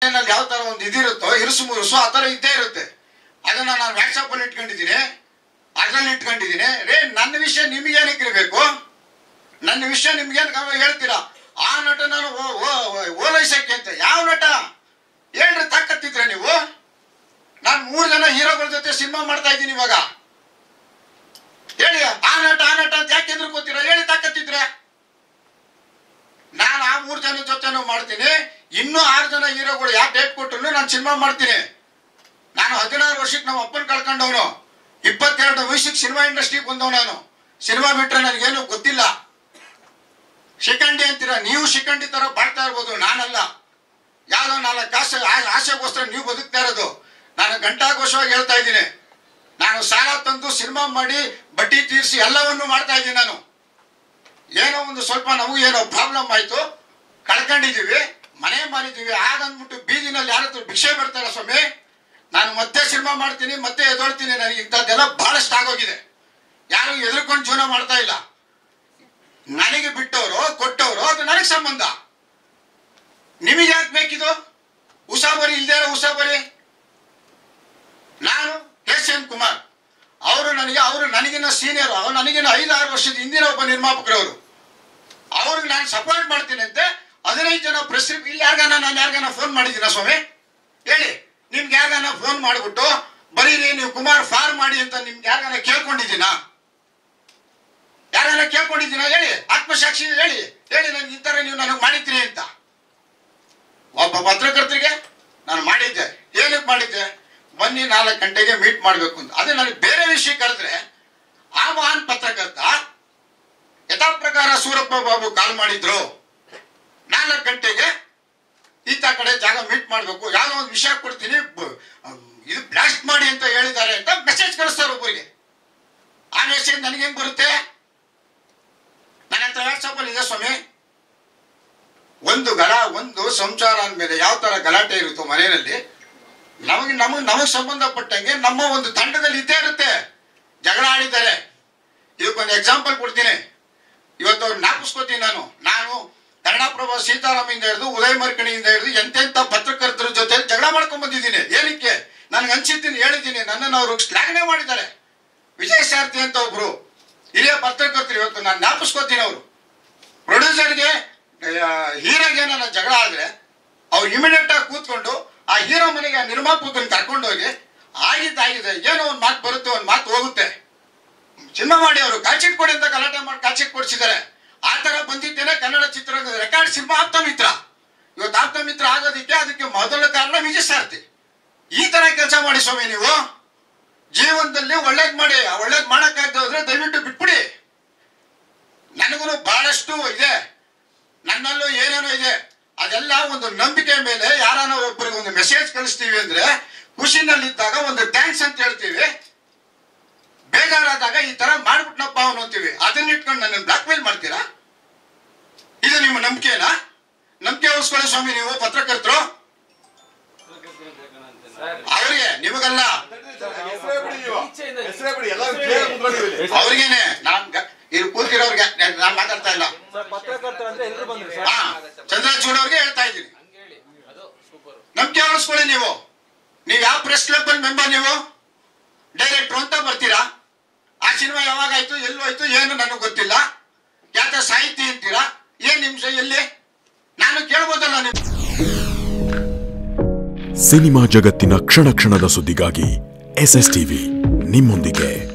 ನಲ್ಲಿ ಯಾವ ತರ ಒಂದು ಇದಿರುತ್ತೋ ಇರುಸು ಮುರುಸು ಆ ತರ ಇದ್ದೇ ಇರುತ್ತೆ ಅದನ್ನ ನಾನು ವಾಟ್ಸಪ್ ಅಲ್ಲಿ ಇಟ್ಕೊಂಡಿದ್ದೀನಿ ಅದ್ರಲ್ಲಿ ಇಟ್ಕೊಂಡಿದ್ದೀನಿ ರೇ ನನ್ನ ವಿಷಯ ನಿಮ್ಗೇನಕ್ಕೆ ಇರಬೇಕು ನನ್ನ ವಿಷಯ ನಿಮ್ಗೇನು ಹೇಳ್ತೀರಾ ಆ ನಟ ನಾನು ಓ- ಓ- ಓ- ಓಲೈಸಕ್ಕೆ ಅಂತ ಯಾವ ನಟ ಹೇಳ್ರಿ ತಾಕತ್ತಿದ್ರೆ ನೀವು ನಾನು ಮೂರು ಜನ ಹೀರೋಗಳ ಜೊತೆ ಸಿನಿಮಾ ಮಾಡ್ತಾ ಇದ್ದೀನಿ ಇವಾಗ ಹೇಳಿ ಆ ನಟ ಆ ನಟ ಅಂತ ಯಾಕೆ ಎದುರ್ಕೋತೀರಾ ಹೇಳಿ ತಾಕತ್ತಿದ್ರೆ ನಾನು ಆ ಮೂರು ಜನ ಜೊತೆನೂ ಮಾಡ್ತೀನಿ ಇನ್ನೂ ಆರು ಜನ ಹೀರೋಗಳು ಯಾವ ಡೇಟ್ ಕೊಟ್ಟರು ನಾನು ಸಿನಿಮಾ ಮಾಡ್ತೀನಿ ನಾನು ಹದಿನಾರು ವರ್ಷಕ್ಕೆ ನಮ್ಮ ಅಪ್ಪನ ಕಳ್ಕೊಂಡವನು ಇಪ್ಪತ್ತೆರಡು ವಯಸ್ಸಿಗೆ ಸಿನಿಮಾ ಇಂಡಸ್ಟ್ರಿಗೆ ಬಂದವ್ ನಾನು ಸಿನಿಮಾ ಬಿಟ್ರೆ ನನಗೇನು ಗೊತ್ತಿಲ್ಲ ಶಿಖಂಡಿ ಅಂತೀರ ನೀವು ಶಿಖಂಡಿ ತರ ಬಾಳ್ತಾ ಇರ್ಬೋದು ನಾನಲ್ಲ ಯಾವ್ದೋ ನಾಲ್ಕು ಕಾಸು ಆ- ಆಸೆಗೋಸ್ಕರ ನೀವು ಬದುಕ್ತಾ ಇರೋದು ನಾನು ಗಂಟಾಘೋಷವಾಗಿ ಹೇಳ್ತಾ ಇದ್ದೀನಿ ನಾನು ಸಾಲ ತಂದು ಸಿನಿಮಾ ಮಾಡಿ ಬಡ್ಡಿ ತೀರಿಸಿ ಎಲ್ಲವನ್ನು ಮಾಡ್ತಾ ಇದ್ದೀನಿ ನಾನು ಏನೋ ಒಂದು ಸ್ವಲ್ಪ ನಮಗೂ ಏನೋ ಪ್ರಾಬ್ಲಮ್ ಆಯ್ತು ಕಳ್ಕೊಂಡಿದೀವಿ ಮನೆ ಮಾರಿದೀವಿ ಹಾಗಂದ್ಬಿಟ್ಟು ಬೀದಿನಲ್ಲಿ ಯಾರ ಹತ್ರ ಭಿಕ್ಷೆ ಬಿಡ್ತಾರ ಸ್ವಾಮಿ ನಾನು ಮತ್ತೆ ಸಿನಿಮಾ ಮಾಡ್ತೀನಿ ಮತ್ತೆ ಎದೊಳ್ತೀನಿ ನನಗೆ ಇಂಥದ್ದೆಲ್ಲ ಬಹಳಷ್ಟು ಆಗೋಗಿದೆ ಯಾರು ಎದುರ್ಕೊಂಡು ಜೀವನ ಮಾಡ್ತಾ ಇಲ್ಲ ನನಗೆ ಬಿಟ್ಟವರು ಕೊಟ್ಟವರು ಅದು ನನಗೆ ಸಂಬಂಧ ನಿಮಗೆ ಯಾಕೆ ಬೇಕಿದು ಉಸಾಬರಿ ಇಲ್ದೇ ಇರೋ ಉಸಾಬರಿ ನಾನು ಎಸ್ ಎನ್ ಕುಮಾರ್ ಅವರು ನನಗೆ ಅವರು ನನಗಿನ್ನ ಸೀನಿಯರ್ ಅವರು ನನಗಿನ್ನ ಐದಾರು ವರ್ಷದ ಹಿಂದಿನ ಒಬ್ಬ ನಿರ್ಮಾಪಕರವರು ಅವ್ರಿಗೆ ನಾನು ಸಪೋರ್ಟ್ ಮಾಡ್ತೀನಿ ಅಂತೆ ಹದಿನೈದು ಜನ ಪ್ರೆಸ್ ಇಲ್ಲಿ ಯಾರಿಗಾನ ನಾನು ಯಾರಿಗಾನ ಫೋನ್ ಮಾಡಿದ್ದೀನ ಸ್ವಾಮಿ ಹೇಳಿ ನಿಮ್ಗೆ ಯಾರಿಗಾನ ಫೋನ್ ಮಾಡಿಬಿಟ್ಟು ಬರೀರಿ ನೀವು ಕುಮಾರ್ ಫಾರ್ ಮಾಡಿ ಅಂತ ನಿಮ್ಗೆ ಯಾರಿಗಾನ ಕೇಳ್ಕೊಂಡಿದ್ದೀನಾ ಯಾರನ್ನ ಕೇಳ್ಕೊಂಡಿದ್ದೀನ ಹೇಳಿ ಆತ್ಮಸಾಕ್ಷಿ ಹೇಳಿ ಹೇಳಿ ನನ್ಗೆ ಈ ತರ ನೀವು ನನಗೆ ಮಾಡಿದ್ರಿ ಅಂತ ಒಬ್ಬ ಪತ್ರಕರ್ತರಿಗೆ ನಾನು ಮಾಡಿದ್ದೆ ಏನಕ್ಕೆ ಮಾಡಿದ್ದೆ ಬನ್ನಿ ನಾಲ್ಕು ಗಂಟೆಗೆ ಮೀಟ್ ಮಾಡಬೇಕು ಅಂತ ಅದೇ ನನಗೆ ಬೇರೆ ವಿಷಯ ಕರೆದ್ರೆ ಆ ಮಹಾನ್ ಪತ್ರಕರ್ತ ಯಥಾ ಪ್ರಕಾರ ಸೂರಪ್ಪ ಬಾಬು ಕಾಲ್ ಮಾಡಿದ್ರು ನಾಲ್ಕು ಗಂಟೆಗೆ ಈತ ಕಡೆ ಜಾಗ ಮೀಟ್ ಮಾಡಬೇಕು ಯಾವ್ದೋ ಒಂದು ವಿಷಯ ಕೊಡ್ತೀನಿ ಬ- ಇದು ಬ್ಲಾಸ್ಟ್ ಮಾಡಿ ಅಂತ ಹೇಳಿದ್ದಾರೆ ಅಂತ ಮೆಸೇಜ್ ಕಳಿಸ್ತಾರೆ ಒಬ್ಬರಿಗೆ ಆ ಮೆಸೇಜ್ ನನಗೆ ಹೆಂಗ್ ಬರುತ್ತೆ ನನ್ನ ಹತ್ರ ವಾಟ್ಸಪ್ ಅಲ್ಲಿ ಇದೆ ಸ್ವಾಮಿ ಒಂದು ಗಲ ಒಂದು ಸಂಸಾರ ಅಂದ್ಮೇಲೆ ಯಾವ ತರ ಗಲಾಟೆ ಇರುತ್ತೋ ಮನೆಯಲ್ಲಿ ನಮಗೆ ನಮಗೆ ನಮಗೆ ಸಂಬಂಧಪಟ್ಟಂಗೆ ನಮ್ಮ ಒಂದು ತಂಡದಲ್ಲಿ ಇದ್ದೇ ಇರುತ್ತೆ ಜಗಳ ಆಡಿದ್ದಾರೆ ಇದಕ್ಕೊಂದು ಎಕ್ಸಾಂಪಲ್ ಕೊಡ್ತೀನಿ ಇವತ್ತು ಅವ್ರು ಜ್ಞಾಪಿಸ್ಕೋತೀನಿ ನಾನು ನಾನು ಕನ್ನಡಪ್ರಭ ಸೀತಾರಾಮಿಂದ ಹಿಡಿದು ಉದಯ ಮರ್ಕಣಿಯಿಂದ ಹಿಡಿದು ಎಂತೆಂಥ ಪತ್ರಕರ್ತರ ಜೊತೆ ಜಗಳ ಮಾಡ್ಕೊಂಡ್ ಬಂದಿದ್ದೀನಿ ಏನಕ್ಕೆ ನನಗೆ ಅನ್ಸಿದ್ದೀನಿ ಹೇಳಿದ್ದೀನಿ ನನ್ನನ್ನು ಅವರು ಶ್ಲಾಘನೆ ಮಾಡಿದ್ದಾರೆ ವಿಜಯ ಸಾರಥಿ ಅಂತ ಒಬ್ರು ಹಿರಿಯ ಪತ್ರಕರ್ತರು ಇವತ್ತು ನಾನು ಜ್ಞಾಪಿಸ್ಕೋತೀನಿ ಅವರು ಪ್ರೊಡ್ಯೂಸರ್ಗೆ ಹೀರೋಗೆ ನನ್ನ ಜಗಳ ಆದ್ರೆ ಅವ್ರು ಇಮಿಡಿಯೇಟ್ ಆಗಿ ಕೂತ್ಕೊಂಡು ಆ ಹೀರೋ ಮನೆಗೆ ಆ ನಿರ್ಮಾಪಕನ ಕರ್ಕೊಂಡೋಗಿ ಆಗಿದ್ದಾಗಿದೆ ಏನೋ ಒಂದು ಮಾತು ಬರುತ್ತೆ ಒಂದು ಮಾತು ಹೋಗುತ್ತೆ ಸಿನಿಮಾ ಮಾಡಿ ಅವರು ಕಾಚಿಟ್ ಕೊಡಿ ಅಂತ ಗಲಾಟೆ ಮಾಡಿ ಕಾಚಿಟ್ ಕೊಡಿಸಿದ್ದಾರೆ ಆ ತರ ಬಂದಿದ್ದೇನೆ ಕನ್ನಡ ಚಿತ್ರರಂಗದ ರೆಕಾರ್ಡ್ ಸಿನಿಮಾ ಆಪ್ತ ಮಿತ್ರ ಇವತ್ತು ಆಪ್ತ ಮಿತ್ರ ಆಗೋದಕ್ಕೆ ಅದಕ್ಕೆ ಮೊದಲ ಕಾರಣ ವಿಜಯ ಸಾರಥಿ ಈ ತರ ಕೆಲಸ ಮಾಡಿ ಸ್ವಾಮಿ ನೀವು ಜೀವನದಲ್ಲಿ ಒಳ್ಳೇದ್ ಮಾಡಿ ಆ ಒಳ್ಳೇದ್ ಮಾಡಕ್ಕಾಗದೆ ಹೋದ್ರೆ ದಯವಿಟ್ಟು ಬಿಟ್ಬಿಡಿ ನನಗೂ ಬಹಳಷ್ಟು ಇದೆ ನನ್ನಲ್ಲೂ ಏನೇನೋ ಇದೆ ಅದೆಲ್ಲ ಒಂದು ನಂಬಿಕೆ ಮೇಲೆ ಯಾರನ್ನ ಒಬ್ಬರಿಗೆ ಒಂದು ಮೆಸೇಜ್ ಕಳಿಸ್ತೀವಿ ಅಂದ್ರೆ ಖುಷಿನಲ್ಲಿದ್ದಾಗ ಒಂದು ಥ್ಯಾಂಕ್ಸ್ ಅಂತ ಹೇಳ್ತೀವಿ ಬೇಜಾರಾದಾಗ ಈ ತರ ಮಾಡ್ಬಿಟ್ನಪ್ಪ ಅವನು ಅಂತೀವಿ ಅದನ್ನ ಇಟ್ಕೊಂಡು ನನ್ನ ಬ್ಲಾಕ್ ಮೇಲ್ ಮಾಡ್ತೀರಾ ಇದು ನಿಮ್ಮ ನಂಬಿಕೆನಾ ನಂಬಿಕೆ ಉಳಿಸ್ಕೊಳ್ಳಿ ಸ್ವಾಮಿ ನೀವು ಪತ್ರಕರ್ತರು ಅವರಿಗೆ ನಿಮಗಲ್ಲ ಹೆಸರೇ ಬಿಡಿ ನೀವು. ಹೆಸರೇ ಬಿಡಿ ಎಲ್ಲ clear ಆಗಿ ಕುತ್ಕೊಂಡಿದ್ದೀವಿ ಇಲ್ಲಿ. ಅವ್ರಿಗೇನೆ ನಾನ್ ಗ- ಇಲ್ಲಿ ಕೂತಿರೋರ್ಗೆ ನಾನ್ ಮಾತಾಡ್ತಾ ಇಲ್ಲ ಸರ್ ಪತ್ರಕರ್ತರು ಅಂದ್ರೆ ಎಲ್ಲರೂ ಬಂದ್ರು ಸರ್ ಹಾ ಚಂದ್ರಚೂಡ್ ಅವ್ರಿಗೆ ಹೇಳ್ತಾ ಇದ್ದೀನಿ ನಂಬಿಕೆ ಉಳಿಸ್ಕೊಳ್ಳಿ ನೀವು ನೀವು ಯಾವ ಪ್ರೆಸ್ ಕ್ಲಬ್ ಅಲ್ಲಿ ಮೆಂಬರ್ ನೀವು ಡೈರೆಕ್ಟ್ರು ಅಂತ ಬರ್ತೀರಾ ಆ ಸಿನಿಮಾ ಯಾವಾಗ ಆಯ್ತು ಎಲ್ಲೂ ಆಯ್ತು ಏನು ನನಗೆ ಗೊತ್ತಿಲ್ಲ ಯಾತ ಸಾಹಿತಿ ಅಂತೀರಾ ಏನ್ ನಿಮಿಷ ಎಲ್ಲಿ ನಾನು ಕೇಳ್ಬೋದಲ್ಲ ನೀವು ಸಿನಿಮಾ ಜಗತ್ತಿನ ಕ್ಷಣ ಕ್ಷಣದ ಸುದ್ದಿಗಾಗಿ ಎಸ್ ಎಸ್ ಟಿವಿ ನಿಮ್ಮೊಂದಿಗೆ